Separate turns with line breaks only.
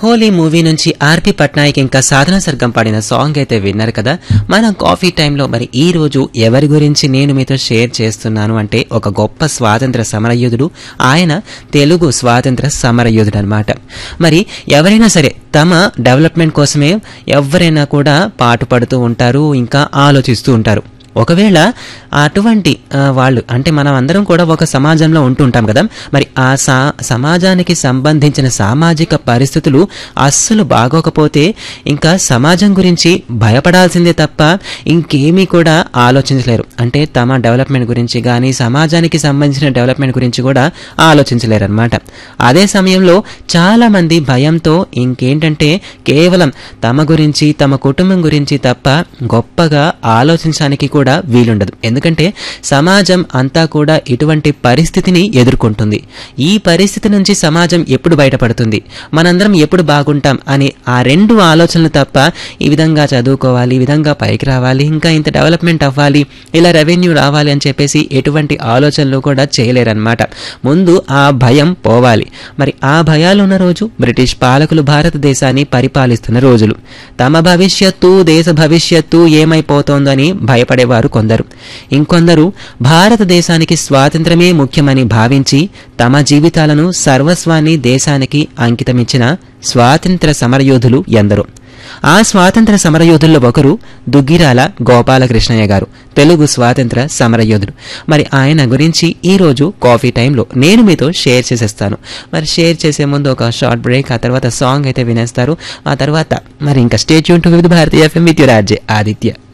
Holi movie నుంచి ఆర్పి పట్నాయక్ ఇంకా సాధన సర్గం పాడిన సాంగ్ అయితే విన్నారు కదా మన కాఫీ టైంలో మరి ఈ రోజు ఎవరి గురించి నేను మీతో షేర్ చేస్తున్నాను అంటే ఒక గొప్ప స్వాతంత్ర సమరయోధుడు ఆయన తెలుగు స్వాతంత్ర సమరయోధుడు అనమాట మరి ఎవరైనా సరే తమ డెవలప్మెంట్ కోసమే ఎవరైనా కూడా పాటుపడుతూ ఉంటారు ఇంకా ఆలోచిస్తూ ఉంటారు ఒకవేళ అటువంటి ఆ, వాళ్ళు అంటే మనం అందరం కూడా ఒక సమాజంలో ఉంటుంటాం కదా మరి ఆ సా సమాజానికి సంబంధించిన సామాజిక పరిస్థితులు అస్సలు బాగోకపోతే ఇంకా సమాజం గురించి భయపడాల్సిందే తప్ప ఇంకేమీ కూడా ఆలోచించలేరు అంటే తమ డెవలప్మెంట్ గురించి కానీ సమాజానికి సంబంధించిన డెవలప్మెంట్ గురించి కూడా ఆలోచించలేరు అనమాట అదే సమయంలో చాలా మంది భయంతో ఇంకేంటంటే కేవలం తమ గురించి తమ కుటుంబం గురించి తప్ప గొప్పగా ఆలోచించడానికి కూడా వీలుండదు ఎందుకంటే సమాజం అంతా కూడా ఇటువంటి పరిస్థితిని ఎదుర్కొంటుంది ఈ పరిస్థితి నుంచి సమాజం ఎప్పుడు బయటపడుతుంది మనందరం ఎప్పుడు బాగుంటాం అని ఆ రెండు ఆలోచనలు తప్ప ఈ విధంగా చదువుకోవాలి ఈ విధంగా పైకి రావాలి ఇంకా ఇంత డెవలప్మెంట్ అవ్వాలి ఇలా రెవెన్యూ రావాలి అని చెప్పేసి ఎటువంటి ఆలోచనలు కూడా చేయలేరన్నమాట ముందు ఆ భయం పోవాలి మరి ఆ భయాలు ఉన్న రోజు బ్రిటిష్ పాలకులు భారతదేశాన్ని పరిపాలిస్తున్న రోజులు తమ భవిష్యత్తు దేశ భవిష్యత్తు ఏమైపోతోందని భయపడేవారు కొందరు ఇంకొందరు భారతదేశానికి స్వాతంత్రమే ముఖ్యమని భావించి తమ జీవితాలను సర్వస్వాన్ని దేశానికి అంకితమిచ్చిన స్వాతంత్ర సమరయోధులు ఎందరో ఆ స్వాతంత్ర సమరయోధుల్లో ఒకరు దుగ్గిరాల గోపాలకృష్ణయ్య గారు తెలుగు స్వాతంత్ర సమరయోధుడు మరి ఆయన గురించి ఈ రోజు కాఫీ టైంలో నేను మీతో షేర్ చేసేస్తాను మరి షేర్ చేసే ముందు ఒక షార్ట్ బ్రేక్ ఆ తర్వాత సాంగ్ అయితే వినేస్తారు ఆ తర్వాత మరి ఇంకా స్టేట్ యూన్ to Vividh Bharati FM with your RJ Aditya